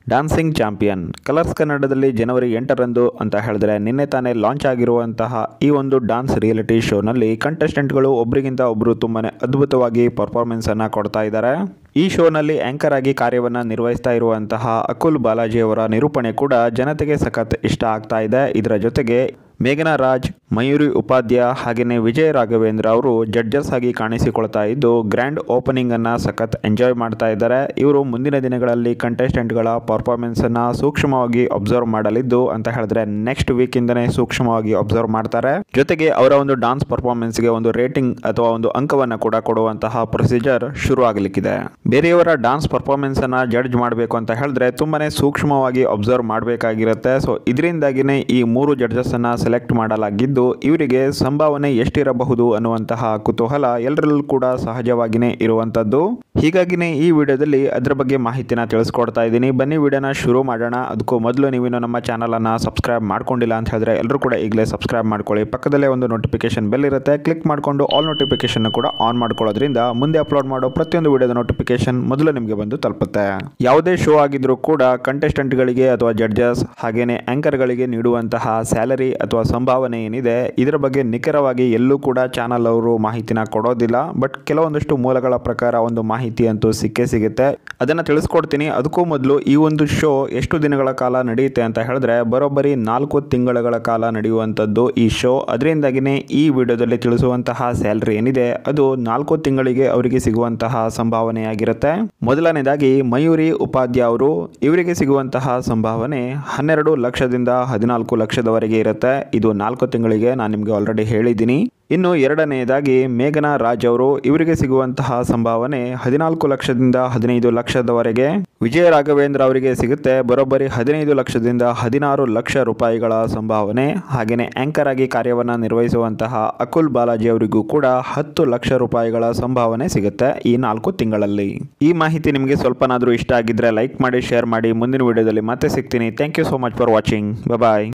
dancing champion colours ಕನ್ನಡದಲ್ಲಿ ಜನವರಿ ಎಂಟರಂದು ಅಂತ ಹೇಳಿದ್ರೆ ನಿನ್ನೆ ತಾನೇ ಲಾಂಚ್ ಆಗಿರುವಂತಹ ಈ ಒಂದು ಡಾನ್ಸ್ ರಿಯಾಲಿಟಿ ಶೋನಲ್ಲಿ ಕಂಟೆಸ್ಟೆಂಟ್ಗಳು ಒಬ್ರಿಗಿಂತ ಒಬ್ರು ತುಂಬಾನೇ ಅದ್ಭುತವಾಗಿ ಪರ್ಫಾರ್ಮೆನ್ಸ್ ಅನ್ನ ಕೊಡ್ತಾ ಇದ್ದಾರೆ ಈ ಶೋನಲ್ಲಿ ಆಂಕರ್ ಆಗಿ ಕಾರ್ಯವನ್ನ ನಿರ್ವಹಿಸ್ತಾ ಇರುವಂತಹ ಅಕುಲ್ ಬಾಲಾಜಿ ಅವರ ನಿರೂಪಣೆ ಕೂಡ ಜನತೆಗೆ ಸಖತ್ ಇಷ್ಟ ಆಗ್ತಾ ಇದೆ ಇದರ ಜೊತೆಗೆ ಮೇಘನಾ ರಾಜ್ ಮಯೂರಿ ಉಪಾಧ್ಯಾಯ ಹಾಗೆಯೇ ವಿಜಯ್ ರಾಘವೇಂದ್ರ ಅವರು ಜಡ್ಜಸ್ ಆಗಿ ಕಾಣಿಸಿಕೊಳ್ತಾ ಇದ್ದು ಗ್ರ್ಯಾಂಡ್ ಓಪನಿಂಗ್ ಅನ್ನ ಸಖತ್ ಎಂಜಾಯ್ ಮಾಡ್ತಾ ಇದ್ದಾರೆ ಇವರು ಮುಂದಿನ ದಿನಗಳಲ್ಲಿ ಕಂಟೆಸ್ಟೆಂಟ್ಗಳ ಪರ್ಫಾರ್ಮೆನ್ಸ್ ಅನ್ನ ಸೂಕ್ಷ್ಮವಾಗಿ ಅಬ್ಸರ್ವ್ ಮಾಡಲಿದ್ದು ಅಂತ ಹೇಳಿದ್ರೆ ನೆಕ್ಸ್ಟ್ ವೀಕ್ ಇಂದನೇ ಸೂಕ್ಷ್ಮವಾಗಿ ಅಬ್ಸರ್ವ್ ಮಾಡ್ತಾರೆ ಜೊತೆಗೆ ಅವರ ಒಂದು ಡಾನ್ಸ್ ಪರ್ಫಾರ್ಮೆನ್ಸ್ಗೆ ಒಂದು ರೇಟಿಂಗ್ ಅಥವಾ ಒಂದು ಅಂಕವನ್ನ ಕೂಡ ಕೊಡುವಂತಹ ಪ್ರೊಸೀಜರ್ ಶುರು ಆಗಲಿಕ್ಕಿದೆ ಬೇರೆಯವರ ಡಾನ್ಸ್ ಪರ್ಫಾರ್ಮೆನ್ಸ್ ಅನ್ನ ಜಡ್ಜ್ ಮಾಡಬೇಕು ಅಂತ ಹೇಳಿದ್ರೆ ತುಂಬಾನೇ ಸೂಕ್ಷ್ಮವಾಗಿ ಅಬ್ಸರ್ವ್ ಮಾಡಬೇಕಾಗಿರುತ್ತೆ ಸೊ ಇದರಿಂದಾಗಿನೇ ಈ ಮೂರು ಜಡ್ಜಸ್ ಅನ್ನ ಸೆಲೆಕ್ಟ್ ಮಾಡಲಾಗಿದ್ದು ಇವರಿಗೆ ಸಂಭಾವನೆ ಎಷ್ಟಿರಬಹುದು ಅನ್ನುವಂತಹ ಕುತೂಹಲ ಎಲ್ಲರಲ್ಲೂ ಕೂಡ ಸಹಜವಾಗಿಯೇ ಇರುವಂತದ್ದು ಹೀಗಾಗಿನೇ ಈ ವಿಡಿಯೋದಲ್ಲಿ ಅದರ ಬಗ್ಗೆ ಮಾಹಿತಿನ ತಿಳಿಸ್ಕೊಡ್ತಾ ಇದ್ದೀನಿ ಬನ್ನಿ ವಿಡಿಯೋನ ಶುರು ಮಾಡೋಣ ಅದಕ್ಕೂ ಮೊದಲು ನೀವಿನ್ನು ನಮ್ಮ ಚಾನಲ್ ಅನ್ನ ಸಬ್ಸ್ಕ್ರೈಬ್ ಮಾಡ್ಕೊಂಡಿಲ್ಲ ಅಂತ ಹೇಳಿದ್ರೆ ಎಲ್ಲರೂ ಕೂಡ ಈಗಲೇ ಸಬ್ಸ್ಕ್ರೈಬ್ ಮಾಡ್ಕೊಳ್ಳಿ ಪಕ್ಕದಲ್ಲೇ ಒಂದು ನೋಟಿಫಿಕೇಶನ್ ಬೆಲ್ ಇರುತ್ತೆ ಕ್ಲಿಕ್ ಮಾಡಿಕೊಂಡು ಆಲ್ ನೋಟಿಫಿಕೇಶನ್ ಕೂಡ ಆನ್ ಮಾಡ್ಕೊಳ್ಳೋದ್ರಿಂದ ಮುಂದೆ ಅಪ್ಲೋಡ್ ಮಾಡೋ ಪ್ರತಿಯೊಂದು ವಿಡಿಯೋದ ನೋಟಿಫಿಕೇಶನ್ ಮೊದಲು ನಿಮಗೆ ಬಂದು ತಲುಪುತ್ತೆ ಯಾವುದೇ ಶೋ ಆಗಿದ್ರೂ ಕೂಡ ಕಂಟೆಸ್ಟೆಂಟ್ಗಳಿಗೆ ಅಥವಾ ಜಡ್ಜಸ್ ಹಾಗೇನೆ ಆಂಕರ್ಗಳಿಗೆ ನೀಡುವಂತಹ ಸ್ಯಾಲರಿ ಅಥವಾ ಸಂಭಾವನೆ ಏನಿದೆ ಇದರ ಬಗ್ಗೆ ನಿಖರವಾಗಿ ಎಲ್ಲೂ ಕೂಡ ಚಾನಲ್ ಅವರು ಮಾಹಿತಿನ ಕೊಡೋದಿಲ್ಲ ಬಟ್ ಕೆಲವೊಂದಷ್ಟು ಮೂಲಗಳ ಪ್ರಕಾರ ಒಂದು ಮಾಹಿತಿ ಅಂತೂ ಸಿಕ್ಕೇ ಸಿಗುತ್ತೆ ಅದನ್ನು ತಿಳಿಸ್ಕೊಡ್ತೀನಿ ಅದಕ್ಕೂ ಮೊದಲು ಈ ಒಂದು ಶೋ ಎಷ್ಟು ದಿನಗಳ ಕಾಲ ನಡೆಯುತ್ತೆ ಅಂತ ಹೇಳಿದ್ರೆ ಬರೋಬ್ಬರಿ ನಾಲ್ಕು ತಿಂಗಳ ಕಾಲ ನಡೆಯುವಂಥದ್ದು ಈ ಶೋ ಅದರಿಂದಾಗಿನೇ ಈ ವಿಡಿಯೋದಲ್ಲಿ ತಿಳಿಸುವಂತಹ ಸ್ಯಾಲ್ರಿ ಏನಿದೆ ಅದು ನಾಲ್ಕು ತಿಂಗಳಿಗೆ ಅವರಿಗೆ ಸಿಗುವಂತಹ ಸಂಭಾವನೆಯಾಗಿರುತ್ತೆ ಮೊದಲನೇದಾಗಿ ಮಯೂರಿ ಉಪಾಧ್ಯಾಯ ಅವರು ಇವರಿಗೆ ಸಿಗುವಂತಹ ಸಂಭಾವನೆ ಹನ್ನೆರಡು ಲಕ್ಷದಿಂದ ಹದಿನಾಲ್ಕು ಲಕ್ಷದವರೆಗೆ ಇರುತ್ತೆ ಇದು ನಾಲ್ಕು ತಿಂಗಳಿಗೆ ನಾನು ನಿಮಗೆ ಆಲ್ರೆಡಿ ಹೇಳಿದ್ದೀನಿ ಇನ್ನು ಎರಡನೆಯದಾಗಿ ಮೇಘನಾ ರಾಜ್ ಅವರು ಇವರಿಗೆ ಸಿಗುವಂತಹ ಸಂಭಾವನೆ ಹದಿನಾಲ್ಕು ಲಕ್ಷದಿಂದ ಹದಿನೈದು ಲಕ್ಷದವರೆಗೆ ವಿಜಯ ರಾಘವೇಂದ್ರ ಅವರಿಗೆ ಸಿಗುತ್ತೆ ಬರೋಬ್ಬರಿ ಹದಿನೈದು ಲಕ್ಷದಿಂದ ಹದಿನಾರು ಲಕ್ಷ ರೂಪಾಯಿಗಳ ಸಂಭಾವನೆ ಹಾಗೆಯೇ ಆಂಕರ್ ಆಗಿ ಕಾರ್ಯವನ್ನು ನಿರ್ವಹಿಸುವಂತಹ ಅಕುಲ್ ಬಾಲಾಜಿ ಅವರಿಗೂ ಕೂಡ ಹತ್ತು ಲಕ್ಷ ರೂಪಾಯಿಗಳ ಸಂಭಾವನೆ ಸಿಗುತ್ತೆ ಈ ನಾಲ್ಕು ತಿಂಗಳಲ್ಲಿ ಈ ಮಾಹಿತಿ ನಿಮಗೆ ಸ್ವಲ್ಪನಾದರೂ ಇಷ್ಟ ಆಗಿದ್ರೆ ಲೈಕ್ ಮಾಡಿ ಶೇರ್ ಮಾಡಿ ಮುಂದಿನ ವಿಡಿಯೋದಲ್ಲಿ ಮತ್ತೆ ಸಿಗ್ತೀನಿ thank you so much for watching bye